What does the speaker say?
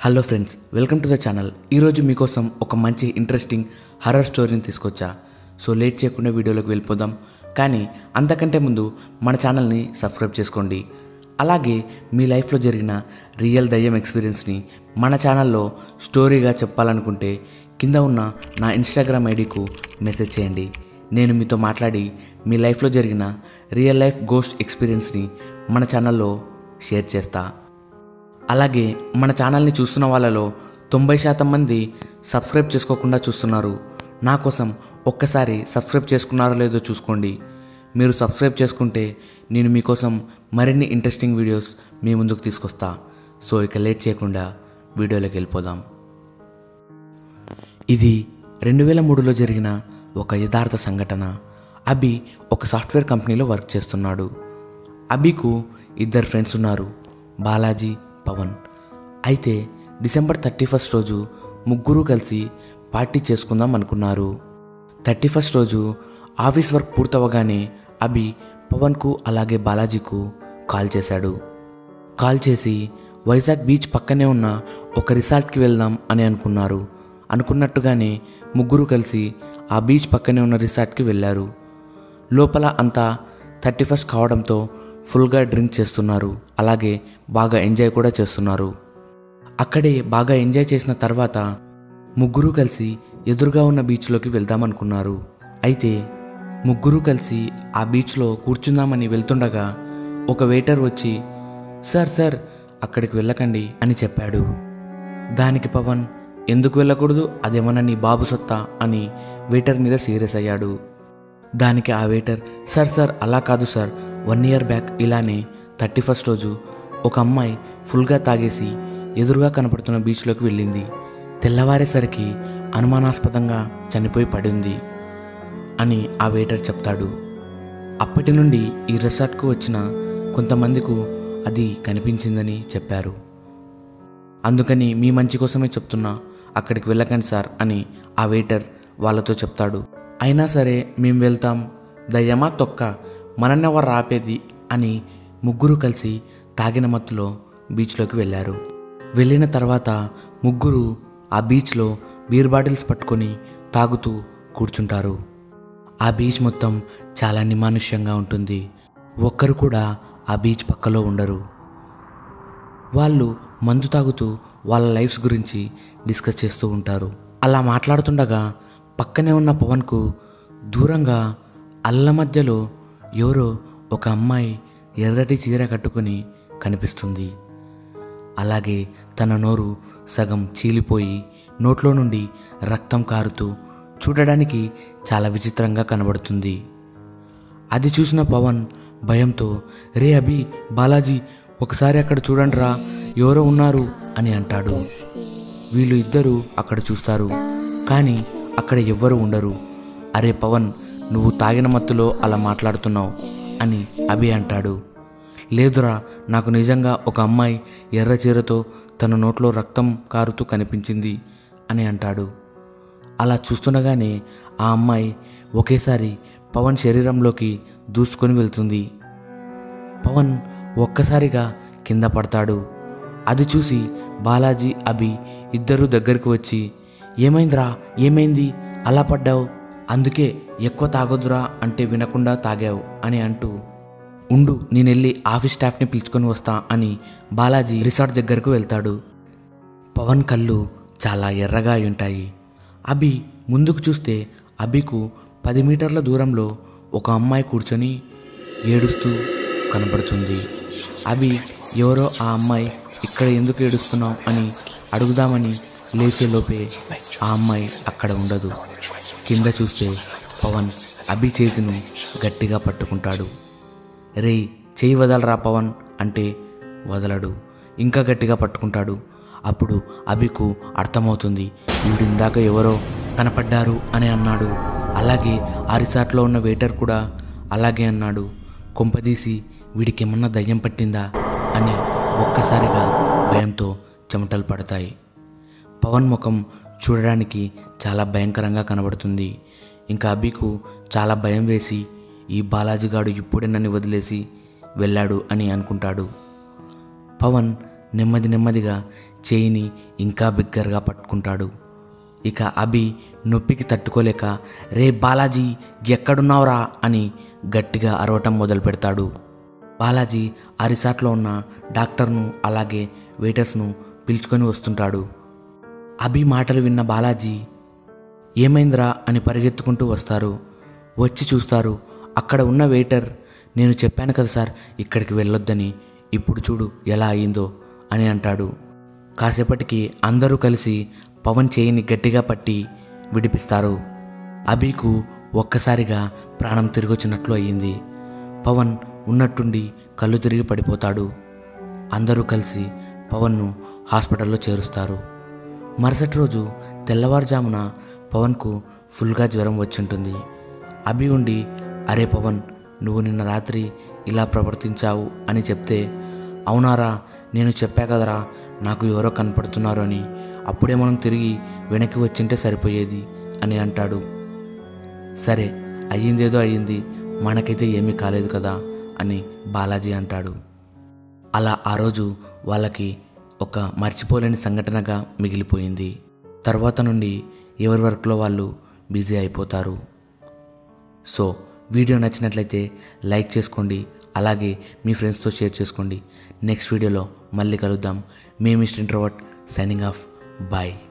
hello friends welcome to the channel ఈరోజు మీకోసం ఒక మంచి ఇంట్రెస్టింగ్ హర్రర్ స్టోరీని తీసుకొచ్చా సో లేట్ చేయకుండా వీడియోలోకి వెళ్ళిపోదాం కానీ అంతకంటే ముందు మన ఛానల్ని సబ్స్క్రైబ్ చేసుకోండి అలాగే మీ లైఫ్లో జరిగిన రియల్ దయ్యం ఎక్స్పీరియన్స్ని మన ఛానల్లో స్టోరీగా చెప్పాలనుకుంటే కింద ఉన్న నా ఇన్స్టాగ్రామ్ ఐడికు మెసేజ్ చేయండి నేను మీతో మాట్లాడి మీ లైఫ్లో జరిగిన రియల్ లైఫ్ గోస్ట్ ఎక్స్పీరియన్స్ని మన ఛానల్లో షేర్ చేస్తా అలాగే మన ఛానల్ని చూస్తున్న వాళ్ళలో తొంభై శాతం మంది సబ్స్క్రైబ్ చేసుకోకుండా చూస్తున్నారు నా కోసం ఒక్కసారి సబ్స్క్రైబ్ చేసుకున్నారో లేదో చూసుకోండి మీరు సబ్స్క్రైబ్ చేసుకుంటే నేను మీకోసం మరిన్ని ఇంట్రెస్టింగ్ వీడియోస్ మీ ముందుకు తీసుకొస్తా సో ఇక లేట్ చేయకుండా వీడియోలోకి వెళ్ళిపోదాం ఇది రెండు వేల మూడులో జరిగిన ఒక యథార్థ సంఘటన అభి ఒక సాఫ్ట్వేర్ కంపెనీలో వర్క్ చేస్తున్నాడు అభికు ఇద్దరు ఫ్రెండ్స్ ఉన్నారు బాలాజీ పవన్ అయితే డిసెంబర్ థర్టీ ఫస్ట్ రోజు ముగ్గురు కలిసి పార్టీ చేసుకుందాం అనుకున్నారు థర్టీ ఫస్ట్ రోజు ఆఫీస్ వర్క్ పూర్తవగానే అభి పవన్కు అలాగే బాలాజీకు కాల్ చేశాడు కాల్ చేసి వైజాగ్ బీచ్ పక్కనే ఉన్న ఒక రిసార్ట్కి వెళ్దాం అని అనుకున్నారు అనుకున్నట్టుగానే ముగ్గురు కలిసి ఆ బీచ్ పక్కనే ఉన్న రిసార్ట్కి వెళ్ళారు లోపల అంతా థర్టీ ఫస్ట్ కావడంతో ఫుల్గా డ్రింక్ చేస్తున్నారు అలాగే బాగా ఎంజాయ్ కూడా చేస్తున్నారు అక్కడే బాగా ఎంజాయ్ చేసిన తర్వాత ముగ్గురు కలిసి ఎదురుగా ఉన్న బీచ్లోకి వెళ్దామనుకున్నారు అయితే ముగ్గురు కలిసి ఆ బీచ్లో కూర్చుందామని వెళ్తుండగా ఒక వెయిటర్ వచ్చి సార్ సార్ అక్కడికి వెళ్ళకండి అని చెప్పాడు దానికి పవన్ ఎందుకు వెళ్ళకూడదు అదేమన్నా నీ బాబు సొత్తా అని వెయిటర్ మీద సీరియస్ అయ్యాడు దానికి ఆ వెయిటర్ సార్ సార్ అలా కాదు సార్ వన్ ఇయర్ బ్యాక్ ఇలానే థర్టీ ఫస్ట్ రోజు ఒక అమ్మాయి ఫుల్గా తాగేసి ఎదురుగా కనపడుతున్న బీచ్లోకి వెళ్ళింది తెల్లవారేసరికి అనుమానాస్పదంగా చనిపోయి పడింది అని ఆ వెయిటర్ చెప్తాడు అప్పటి నుండి ఈ రిసార్ట్కు వచ్చిన కొంతమందికి అది కనిపించిందని చెప్పారు అందుకని మీ మంచి కోసమే చెప్తున్నా అక్కడికి వెళ్ళకండి సార్ అని ఆ వెయిటర్ వాళ్ళతో చెప్తాడు అయినా సరే మేము వెళ్తాం దయ్యమా తొక్క మనన్నెవరు రాపేది అని ముగ్గురు కలిసి తాగిన మత్తులో బీచ్లోకి వెళ్ళారు వెళ్ళిన తర్వాత ముగ్గురు ఆ బీచ్లో బీర్ బాటిల్స్ పట్టుకొని తాగుతూ కూర్చుంటారు ఆ బీచ్ మొత్తం చాలా నిమానుష్యంగా ఉంటుంది ఒక్కరు కూడా ఆ బీచ్ పక్కలో ఉండరు వాళ్ళు మందు తాగుతూ వాళ్ళ లైఫ్స్ గురించి డిస్కస్ చేస్తూ ఉంటారు అలా మాట్లాడుతుండగా పక్కనే ఉన్న పవన్కు దూరంగా అల్ల మధ్యలో ఎవరో ఒక అమ్మాయి ఎర్రటి చీర కట్టుకొని కనిపిస్తుంది అలాగే తన నోరు సగం చీలిపోయి నోట్లో నుండి రక్తం కారుతూ చూడడానికి చాలా విచిత్రంగా కనబడుతుంది అది చూసిన పవన్ భయంతో రే అభి బాలాజీ ఒకసారి అక్కడ చూడండిరా ఎవరో ఉన్నారు అని అంటాడు వీళ్ళు ఇద్దరు అక్కడ చూస్తారు కానీ అక్కడ ఎవ్వరు ఉండరు అరే పవన్ నువ్వు తాగిన మత్తులో అలా మాట్లాడుతున్నావు అని అభి అంటాడు లేదురా నాకు నిజంగా ఒక అమ్మాయి ఎర్ర చీరతో తన నోట్లో రక్తం కారుతూ కనిపించింది అని అంటాడు అలా చూస్తుండగానే ఆ అమ్మాయి ఒకేసారి పవన్ శరీరంలోకి దూసుకొని వెళ్తుంది పవన్ ఒక్కసారిగా కింద పడతాడు అది చూసి బాలాజీ అభి ఇద్దరూ దగ్గరికి వచ్చి ఏమైందిరా ఏమైంది అలా పడ్డావు అందుకే ఎక్కువ తాగొద్దురా అంటే వినకుండా తాగావు అని అంటూ ఉండు నేను వెళ్ళి ఆఫీస్ స్టాఫ్ని పిలుచుకొని వస్తా అని బాలాజీ రిసార్ట్ దగ్గరకు వెళ్తాడు పవన్ కళ్ళు చాలా ఎర్రగా అయి ఉంటాయి అభి ముందుకు చూస్తే అభికు పది మీటర్ల దూరంలో ఒక అమ్మాయి కూర్చొని ఏడుస్తూ కనబడుతుంది అభి ఎవరో ఆ అమ్మాయి ఇక్కడ ఎందుకు ఏడుస్తున్నావు అని అడుగుదామని లేచే లోపే ఆ అమ్మాయి అక్కడ ఉండదు కింద చూస్తే పవన్ అభి చేతిను గట్టిగా పట్టుకుంటాడు రే చేయి వదలరా పవన్ అంటే వదలడు ఇంకా గట్టిగా పట్టుకుంటాడు అప్పుడు అభికు అర్థమవుతుంది వీడిందాక ఎవరో కనపడ్డారు అని అన్నాడు అలాగే ఆ రిసార్ట్లో ఉన్న వెయిటర్ కూడా అలాగే అన్నాడు కొంపదీసి వీడికి ఏమన్నా దయ్యం పట్టిందా అని ఒక్కసారిగా భయంతో చెమటలు పడతాయి పవన్ ముఖం చూడడానికి చాలా భయంకరంగా కనబడుతుంది ఇంకా అభికు చాలా భయం వేసి ఈ బాలాజీగాడు ఇప్పుడే నన్ను వదిలేసి వెళ్ళాడు అని అనుకుంటాడు పవన్ నెమ్మది నెమ్మదిగా చేయిని ఇంకా బిగ్గరగా పట్టుకుంటాడు ఇక అభి నొప్పికి తట్టుకోలేక రే బాలాజీ ఎక్కడున్నావురా అని గట్టిగా అరవటం మొదలు పెడతాడు బాలాజీ ఆ రిసార్ట్లో ఉన్న డాక్టర్ను అలాగే వెయిటర్స్ను పిలుచుకొని వస్తుంటాడు అభి మాటలు విన్న బాలాజీ ఏమైందిరా అని పరిగెత్తుకుంటూ వస్తారు వచ్చి చూస్తారు అక్కడ ఉన్న వెయిటర్ నేను చెప్పాను కదా సార్ ఇక్కడికి వెళ్ళొద్దని ఇప్పుడు చూడు ఎలా అయిందో అని అంటాడు కాసేపటికి అందరూ కలిసి పవన్ చేయిని గట్టిగా పట్టి విడిపిస్తారు అభికు ఒక్కసారిగా ప్రాణం తిరిగొచ్చినట్లు అయ్యింది పవన్ ఉన్నట్టుండి కళ్ళు తిరిగి పడిపోతాడు అందరూ కలిసి పవన్ను హాస్పిటల్లో చేరుస్తారు మరుసటి రోజు తెల్లవారుజామున పవన్కు ఫుల్గా జ్వరం వచ్చింటుంది అభి ఉండి అరే పవన్ నువ్వు నిన్న రాత్రి ఇలా ప్రవర్తించావు అని చెప్తే అవునారా నేను చెప్పా కదరా నాకు ఎవరో కనపడుతున్నారు అని అప్పుడే మనం తిరిగి వెనక్కి వచ్చింటే సరిపోయేది అని అంటాడు సరే అయ్యిందేదో అయ్యింది మనకైతే ఏమీ కాలేదు కదా అని బాలాజీ అంటాడు అలా ఆ రోజు వాళ్ళకి ఒక మర్చిపోలేని సంఘటనగా మిగిలిపోయింది తర్వాత నుండి ఎవరి వర్క్లో వాళ్ళు బిజీ అయిపోతారు సో వీడియో నచ్చినట్లయితే లైక్ చేసుకోండి అలాగే మీ ఫ్రెండ్స్తో షేర్ చేసుకోండి నెక్స్ట్ వీడియోలో మళ్ళీ కలుద్దాం మీ mister introvert signing off bye